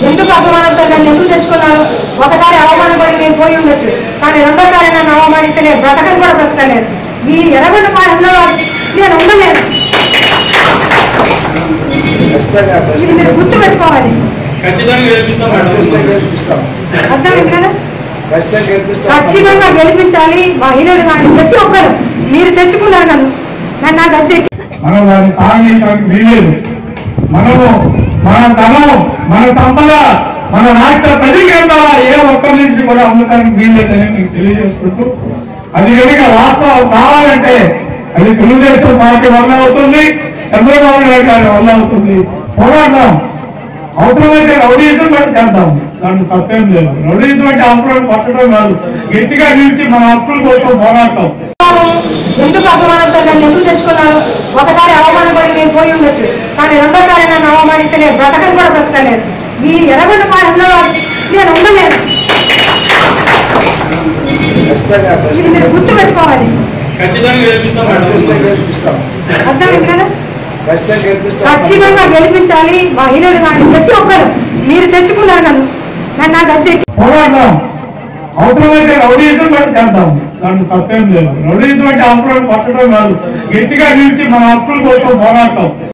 ఎందుకు అభిమానంతో నన్ను ఎందుకు తెచ్చుకున్నారు ఒకసారి అవమానపడి నేను పోయి ఉండొచ్చు కానీ రెండోసారి నన్ను అవమానిస్తే నేను బ్రతకను కూడా బ్రతకలేదు ఈ ఎర్రగొండ పాలనలో నేను ఉండలేదు ఖచ్చితంగా ఇది మీరు గుర్తు పెట్టుకోవాలి ఖచ్చితంగా గెలిపిస్తాం మేడం ఖచ్చితంగా గెలిపిస్తాం అర్థమైంది కదా ఖచ్చితంగా గెలిపిస్తాం ఖచ్చితంగా గెలిపించాలి మహిళలు కానీ ప్రతి ఒక్కరు మీరు తెచ్చుకున్నారు నన్ను నన్ను నాకు అంతే మనం దాన్ని సాగనీయడానికి వీలేదు మనము మన ధనం మన సంపద మన రాష్ట్ర ప్రజలకెందా ఏ ఒక్కరి నుంచి కూడా అమ్మకానికి వీల్లేదని మీకు తెలియజేసుకుంటూ అది కనుక వాస్తవం కావాలంటే అది తెలుగుదేశం పార్టీ వల్ల అవుతుంది చంద్రబాబు నాయుడు గారి వల్ల అవుతుంది పోరాడదాం అవసరమైతే రౌడీజం కూడా చేద్దాం దాంట్లో తప్పేం లేదు రౌడీజం అంటే అప్పులను కొట్టడం కాదు గట్టిగా నిలిచి మన హక్కుల కోసం పోరాడతాం ఎందుకు అభిమానంతో నన్ను ఎందుకు తెచ్చుకున్నారు ఒకసారి అవమానపడి నేను పోయి ఉండొచ్చు కానీ రెండోసారి నన్ను అవమానిస్తే నేను బ్రతకను కూడా బ్రతకలేదు ఈ ఎర్రగొండ పాలనలో నేను ఉండలేదు ఖచ్చితంగా ఇది మీరు గుర్తు పెట్టుకోవాలి ఖచ్చితంగా గెలిపిస్తాం మేడం ఖచ్చితంగా గెలిపిస్తాం అర్థమైంది కదా ఖచ్చితంగా గెలిపిస్తాం ఖచ్చితంగా గెలిపించాలి మహిళలు కానీ ప్రతి ఒక్కరు మీరు తెచ్చుకున్నారు నన్ను నన్ను నాకు అంతే పోరాడదాం అవసరమైతే రౌడీజం కూడా చేద్దాం దాంట్లో తప్పేం లేదు రౌడీజం అంటే అప్పులను కొట్టడం కాదు గట్టిగా నిలిచి మన హక్కుల కోసం పోరాడతాం